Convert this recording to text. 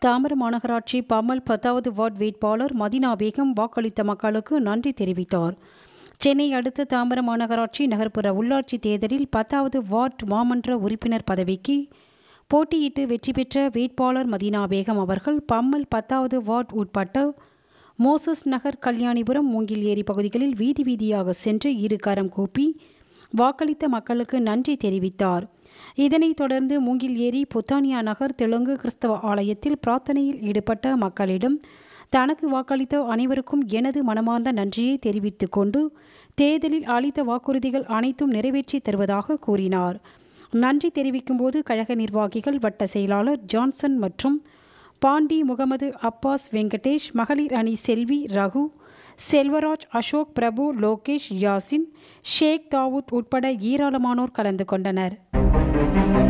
தாம்பரம் மாநகராட்சி பம்மல் பத்தாவது வார்டு வேட்பாளர் மதினா பேகம் வாக்களித்த மக்களுக்கு நன்றி தெரிவித்தார் சென்னை அடுத்த தாம்பரம் மாநகராட்சி நகர்ப்புற உள்ளாட்சி தேர்தலில் பத்தாவது வார்டு மாமன்ற உறுப்பினர் பதவிக்கு போட்டியிட்டு வெற்றி பெற்ற வேட்பாளர் மதீனா பேகம் அவர்கள் பம்மல் பத்தாவது வார்டு உட்பட்ட மோசஸ் நகர் கல்யாணிபுரம் மூங்கில் ஏரி பகுதிகளில் வீதி வீதியாக சென்று இரு கரம் கூப்பி வாக்களித்த மக்களுக்கு நன்றி தெரிவித்தார் இதனைத் தொடர்ந்து மூங்கில் ஏரி புத்தானியா நகர் தெலுங்கு கிறிஸ்தவ ஆலயத்தில் பிரார்த்தனையில் ஈடுபட்ட மக்களிடம் தனக்கு வாக்களித்த அனைவருக்கும் எனது மனமார்ந்த நன்றியை தெரிவித்துக் கொண்டு தேர்தலில் அளித்த வாக்குறுதிகள் அனைத்தும் நிறைவேற்றி தருவதாக கூறினார் நன்றி தெரிவிக்கும் போது கழக நிர்வாகிகள் வட்ட செயலாளர் ஜான்சன் மற்றும் பாண்டி முகமது அப்பாஸ் வெங்கடேஷ் மகளிர் அணி செல்வி ரகு செல்வராஜ் அசோக் பிரபு லோகேஷ் யாசின் ஷேக் தாவூத் உட்பட ஏராளமானோர் கலந்து கொண்டனர்